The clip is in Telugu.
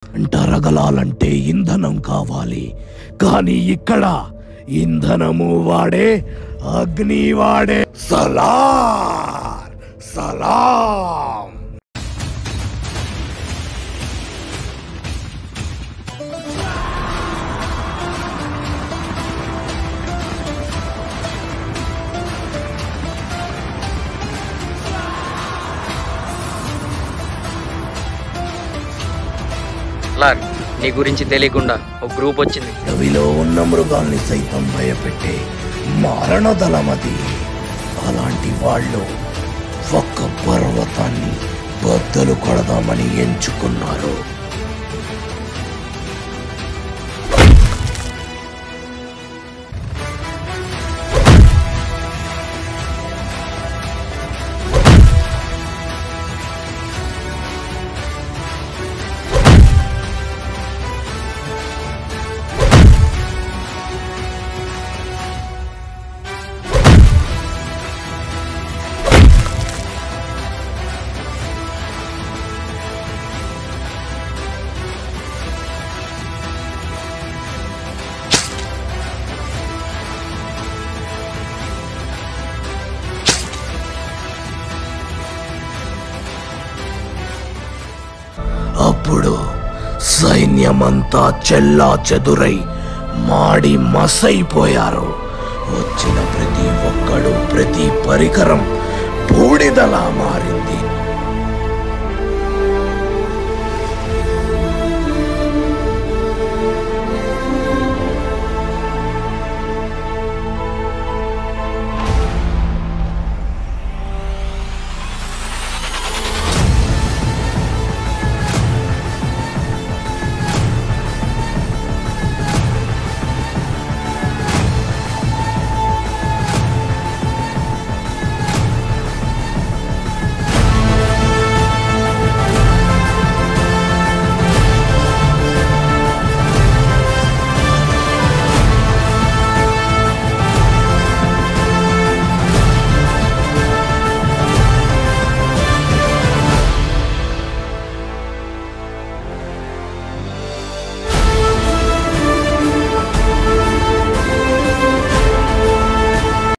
టరగలాలంటే ఇంధనం కావాలి కానీ ఇక్కడ ఇంధనము వాడే అగ్ని వాడే సలార్ సలాం లార్ నీ గురించి తెలియకుండా ఒక గ్రూప్ వచ్చింది అడవిలో ఉన్న మృగాల్ని సైతం భయపెట్టే మారణదళమది అలాంటి వాళ్ళు ఒక్క పర్వతాన్ని బద్దలు కొడదామని ఎంచుకున్నారు అప్పుడు సైన్యమంతా చెల్లా చెదురై మాడి మసైపోయారు వచ్చిన ప్రతి ఒక్కడు ప్రతి పరికరం బూడిదలా మారింది